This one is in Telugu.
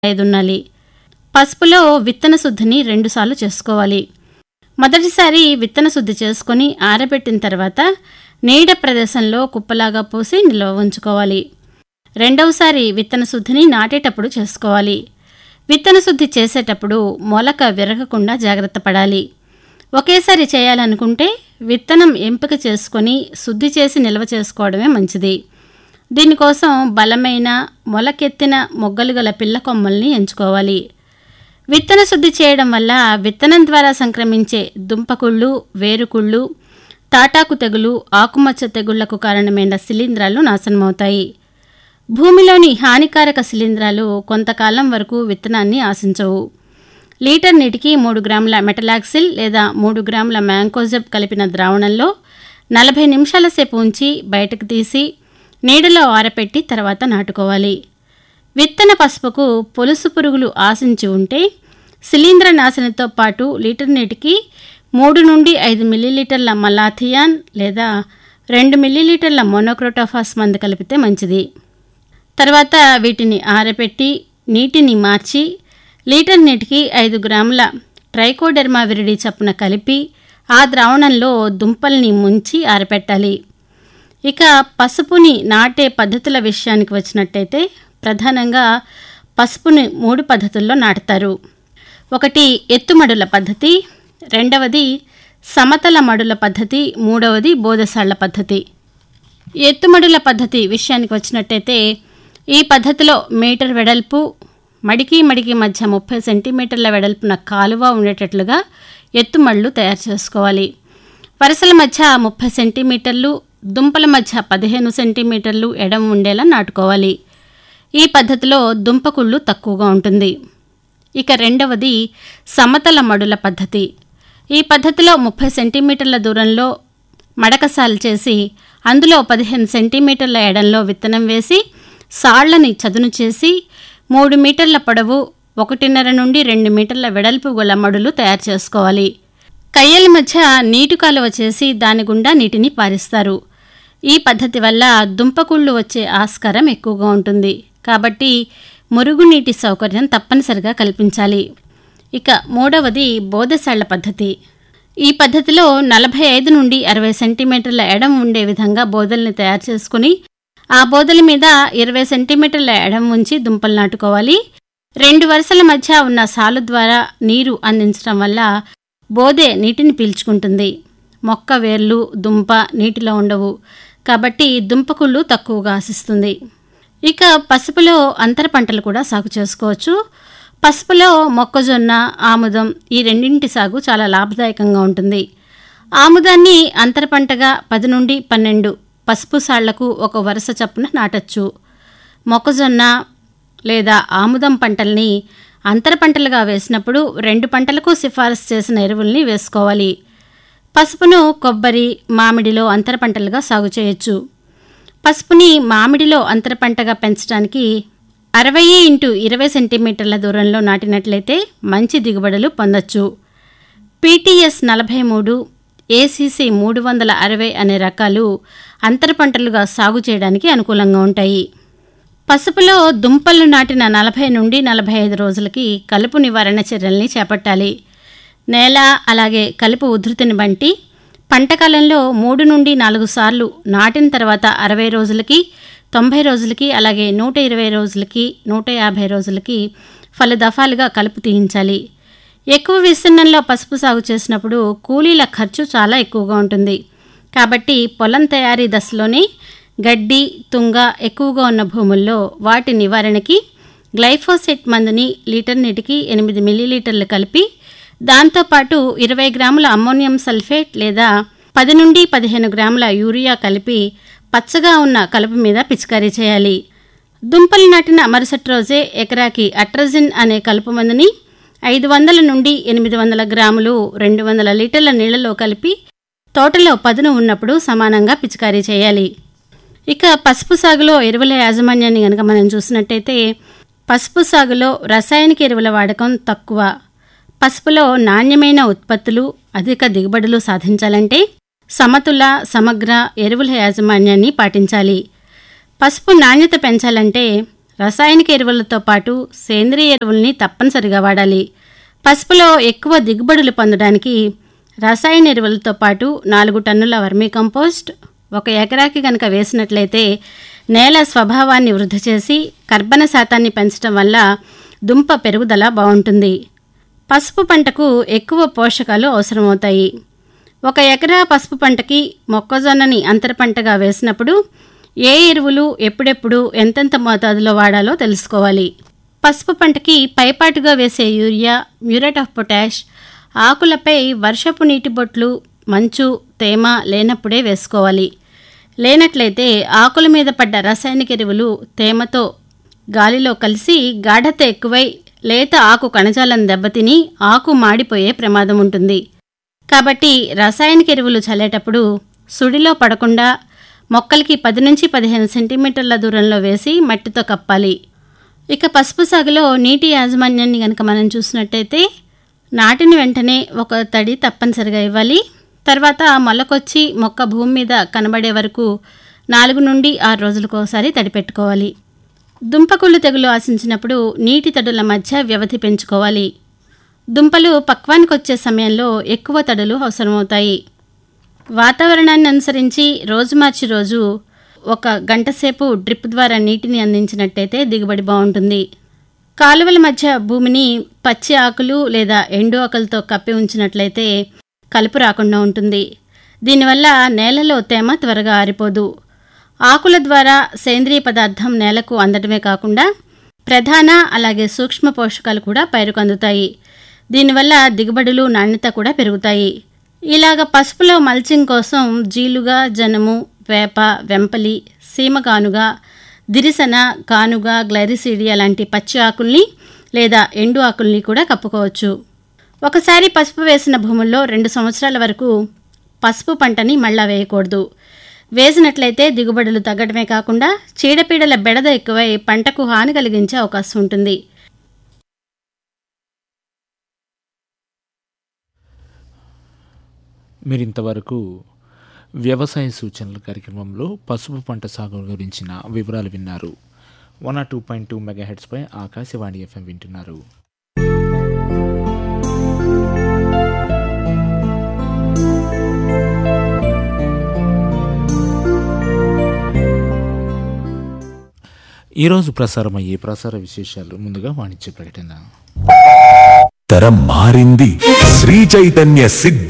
ఐదు ఉండాలి పసుపులో విత్తన శుద్ధిని రెండుసార్లు చేసుకోవాలి మొదటిసారి విత్తన శుద్ధి చేసుకొని ఆరబెట్టిన తర్వాత నీడ ప్రదేశంలో కుప్పలాగా పోసి నిల్వ ఉంచుకోవాలి రెండవసారి విత్తన శుద్ధిని నాటేటప్పుడు చేసుకోవాలి విత్తన శుద్ధి చేసేటప్పుడు మొలక విరగకుండా జాగ్రత్త పడాలి ఒకేసారి చేయాలనుకుంటే విత్తనం ఎంపిక చేసుకొని శుద్ధి చేసి నిల్వ చేసుకోవడమే మంచిది దీనికోసం బలమైన మొలకెత్తిన మొగ్గలు గల పిల్ల కొమ్మల్ని ఎంచుకోవాలి విత్తన శుద్ధి చేయడం వల్ల విత్తనం ద్వారా సంక్రమించే దుంపకుళ్ళు వేరుకుళ్ళు తాటాకు తెగులు ఆకుమచ్చ తెగుళ్లకు కారణమైన శిలీంధ్రాలు నాశనమవుతాయి భూమిలోని హానికారక శిలీంధ్రాలు కొంతకాలం వరకు విత్తనాన్ని ఆశించవు లీటర్ నీటికి మూడు గ్రాముల మెటలాక్సిల్ లేదా మూడు గ్రాముల మ్యాంకోజెబ్ కలిపిన ద్రావణంలో నలభై నిమిషాల సేపు ఉంచి బయటకు తీసి నీడలో ఆరపెట్టి తర్వాత నాటుకోవాలి విత్తన పసుపుకు పొలుసు పురుగులు ఆశించి ఉంటే శిలీంద్ర నాశనతో పాటు లీటర్ నీటికి మూడు నుండి ఐదు మిల్లీలీటర్ల మలాథియాన్ లేదా రెండు మిల్లీలీటర్ల మోనోక్రోటోఫాస్ మందు కలిపితే మంచిది తర్వాత వీటిని ఆరబెట్టి నీటిని మార్చి లీటర్ నీటికి ఐదు గ్రాముల ట్రైకోడెర్మా విరిడి చప్పున కలిపి ఆ ద్రావణంలో దుంపల్ని ముంచి ఆరపెట్టాలి ఇక పసుపుని నాటే పద్ధతుల విషయానికి వచ్చినట్టయితే ప్రధానంగా పసుపుని మూడు పద్ధతుల్లో నాటుతారు ఒకటి ఎత్తుమడుల పద్ధతి రెండవది సమతల మడుల పద్ధతి మూడవది బోధసాళ్ల పద్ధతి ఎత్తుమడుల పద్ధతి విషయానికి వచ్చినట్టయితే ఈ పద్ధతిలో మీటర్ వెడల్పు మడికి మడికి మధ్య ముప్పై సెంటీమీటర్ల వెడల్పున కాలువ ఉండేటట్లుగా ఎత్తుమళ్ళు తయారు చేసుకోవాలి వరుసల మధ్య ముప్పై సెంటీమీటర్లు దుంపల మధ్య పదిహేను సెంటీమీటర్లు ఎడం ఉండేలా నాటుకోవాలి ఈ పద్ధతిలో దుంపకుళ్ళు తక్కువగా ఉంటుంది ఇక రెండవది సమతల మడుల పద్ధతి ఈ పద్ధతిలో ముప్పై సెంటీమీటర్ల దూరంలో మడకసాలు చేసి అందులో పదిహేను సెంటీమీటర్ల ఎడంలో విత్తనం వేసి సాళ్లని చదును చేసి మూడు మీటర్ల పొడవు ఒకటిన్నర నుండి రెండు మీటర్ల వెడల్పు గల మడులు తయారు చేసుకోవాలి కయ్యల మధ్య నీటి కాలువ చేసి దాని గుండా నీటిని పారిస్తారు ఈ పద్ధతి వల్ల దుంపకుళ్ళు వచ్చే ఆస్కారం ఎక్కువగా ఉంటుంది కాబట్టి మురుగునీటి సౌకర్యం తప్పనిసరిగా కల్పించాలి ఇక మూడవది బోధశాళ్ల పద్ధతి ఈ పద్ధతిలో నలభై ఐదు నుండి అరవై సెంటీమీటర్ల ఎడం ఉండే విధంగా బోదల్ని తయారు చేసుకుని ఆ బోదల మీద ఇరవై సెంటీమీటర్ల ఎడం ఉంచి దుంపలు నాటుకోవాలి రెండు వరుసల మధ్య ఉన్న సాలు ద్వారా నీరు అందించడం వల్ల బోదె నీటిని పీల్చుకుంటుంది మొక్క వేర్లు దుంప నీటిలో ఉండవు కాబట్టి దుంపకుళ్ళు తక్కువగా ఆశిస్తుంది ఇక పసుపులో అంతర పంటలు కూడా సాగు చేసుకోవచ్చు పసుపులో మొక్కజొన్న ఆముదం ఈ రెండింటి సాగు చాలా లాభదాయకంగా ఉంటుంది ఆముదాన్ని అంతర పంటగా పది నుండి పన్నెండు పసుపు సాళ్లకు ఒక వరుస చప్పున నాటచ్చు మొక్కజొన్న లేదా ఆముదం పంటల్ని అంతర పంటలుగా వేసినప్పుడు రెండు పంటలకు సిఫారసు చేసిన ఎరువుల్ని వేసుకోవాలి పసుపును కొబ్బరి మామిడిలో అంతర పంటలుగా సాగు చేయొచ్చు పసుపుని మామిడిలో అంతర పంటగా పెంచడానికి అరవై ఇంటూ ఇరవై సెంటీమీటర్ల దూరంలో నాటినట్లయితే మంచి దిగుబడులు పొందొచ్చు పీటీఎస్ నలభై మూడు ఏసీసీ మూడు వందల అరవై అనే రకాలు అంతర పంటలుగా సాగు చేయడానికి అనుకూలంగా ఉంటాయి పసుపులో దుంపలు నాటిన నలభై నుండి నలభై ఐదు రోజులకి కలుపు నివారణ చర్యల్ని చేపట్టాలి నేల అలాగే కలుపు ఉధృతిని బట్టి పంటకాలంలో మూడు నుండి నాలుగు సార్లు నాటిన తర్వాత అరవై రోజులకి తొంభై రోజులకి అలాగే నూట ఇరవై రోజులకి నూట యాభై రోజులకి పలు దఫాలుగా కలుపు తీయించాలి ఎక్కువ విస్తీర్ణంలో పసుపు సాగు చేసినప్పుడు కూలీల ఖర్చు చాలా ఎక్కువగా ఉంటుంది కాబట్టి పొలం తయారీ దశలోనే గడ్డి తుంగ ఎక్కువగా ఉన్న భూముల్లో వాటి నివారణకి గ్లైఫోసెట్ మందుని లీటర్ నీటికి ఎనిమిది మిల్లీలీటర్లు కలిపి దాంతోపాటు ఇరవై గ్రాముల అమ్మోనియం సల్ఫేట్ లేదా పది నుండి పదిహేను గ్రాముల యూరియా కలిపి పచ్చగా ఉన్న కలుపు మీద పిచికారీ చేయాలి దుంపలు నాటిన మరుసటి రోజే ఎకరాకి అట్రజిన్ అనే కలుపు మందుని ఐదు వందల నుండి ఎనిమిది వందల గ్రాములు రెండు వందల లీటర్ల నీళ్లలో కలిపి తోటలో పదును ఉన్నప్పుడు సమానంగా పిచికారీ చేయాలి ఇక పసుపు సాగులో ఎరువుల యాజమాన్యాన్ని కనుక మనం చూసినట్టయితే పసుపు సాగులో రసాయనిక ఎరువుల వాడకం తక్కువ పసుపులో నాణ్యమైన ఉత్పత్తులు అధిక దిగుబడులు సాధించాలంటే సమతుల సమగ్ర ఎరువుల యాజమాన్యాన్ని పాటించాలి పసుపు నాణ్యత పెంచాలంటే రసాయనిక ఎరువులతో పాటు సేంద్రియ ఎరువుల్ని తప్పనిసరిగా వాడాలి పసుపులో ఎక్కువ దిగుబడులు పొందడానికి రసాయన ఎరువులతో పాటు నాలుగు టన్నుల వర్మీ కంపోస్ట్ ఒక ఎకరాకి కనుక వేసినట్లయితే నేల స్వభావాన్ని వృద్ధి చేసి కర్బన శాతాన్ని పెంచడం వల్ల దుంప పెరుగుదల బాగుంటుంది పసుపు పంటకు ఎక్కువ పోషకాలు అవసరమవుతాయి ఒక ఎకరా పసుపు పంటకి మొక్కజొన్నని అంతర పంటగా వేసినప్పుడు ఏ ఎరువులు ఎప్పుడెప్పుడు ఎంతెంత మోతాదులో వాడాలో తెలుసుకోవాలి పసుపు పంటకి పైపాటుగా వేసే యూరియా మ్యూరేట్ ఆఫ్ పొటాష్ ఆకులపై వర్షపు నీటి బొట్లు మంచు తేమ లేనప్పుడే వేసుకోవాలి లేనట్లయితే ఆకుల మీద పడ్డ రసాయనిక ఎరువులు తేమతో గాలిలో కలిసి గాఢత ఎక్కువై లేత ఆకు కణజాలం దెబ్బతిని ఆకు మాడిపోయే ప్రమాదం ఉంటుంది కాబట్టి రసాయనిక ఎరువులు చల్లేటప్పుడు సుడిలో పడకుండా మొక్కలకి పది నుంచి పదిహేను సెంటీమీటర్ల దూరంలో వేసి మట్టితో కప్పాలి ఇక పసుపు సాగులో నీటి యాజమాన్యాన్ని కనుక మనం చూసినట్టయితే నాటిన వెంటనే ఒక తడి తప్పనిసరిగా ఇవ్వాలి తర్వాత మొలకొచ్చి మొక్క భూమి మీద కనబడే వరకు నాలుగు నుండి ఆరు రోజులకు ఒకసారి తడి పెట్టుకోవాలి దుంపకుళ్ళు తెగులు ఆశించినప్పుడు నీటి తడుల మధ్య వ్యవధి పెంచుకోవాలి దుంపలు పక్వానికి వచ్చే సమయంలో ఎక్కువ తడులు అవసరమవుతాయి వాతావరణాన్ని అనుసరించి రోజు మార్చి రోజు ఒక గంట సేపు డ్రిప్ ద్వారా నీటిని అందించినట్టయితే దిగుబడి బాగుంటుంది కాలువల మధ్య భూమిని పచ్చి ఆకులు లేదా ఎండు ఆకులతో కప్పి ఉంచినట్లయితే కలుపు రాకుండా ఉంటుంది దీనివల్ల నేలలో తేమ త్వరగా ఆరిపోదు ఆకుల ద్వారా సేంద్రియ పదార్థం నేలకు అందడమే కాకుండా ప్రధాన అలాగే సూక్ష్మ పోషకాలు కూడా పైరుకు అందుతాయి దీనివల్ల దిగుబడులు నాణ్యత కూడా పెరుగుతాయి ఇలాగ పసుపులో మల్చింగ్ కోసం జీలుగా జనము వేప వెంపలి సీమగానుగా దిరిసన కానుగా గ్లైరిసీడియా లాంటి పచ్చి ఆకుల్ని లేదా ఎండు ఆకుల్ని కూడా కప్పుకోవచ్చు ఒకసారి పసుపు వేసిన భూముల్లో రెండు సంవత్సరాల వరకు పసుపు పంటని మళ్ళా వేయకూడదు వేసినట్లయితే దిగుబడులు తగ్గడమే కాకుండా చీడపీడల బెడద ఎక్కువై పంటకు హాని కలిగించే అవకాశం ఉంటుంది మీరు ఇంతవరకు వ్యవసాయ సూచనల కార్యక్రమంలో పసుపు పంట సాగు గురించిన వివరాలు విన్నారు one R two point two mega హెడ్స్పై ఆకాశవాణి ఎఫ్ఎం వింటున్నారు ఈరోజు ప్రసారమయ్యే ప్రసార విశేషాలు ముందుగా వాణిజ్య ప్రకటన తరం మారింది శ్రీ చైతన్య సిద్ధ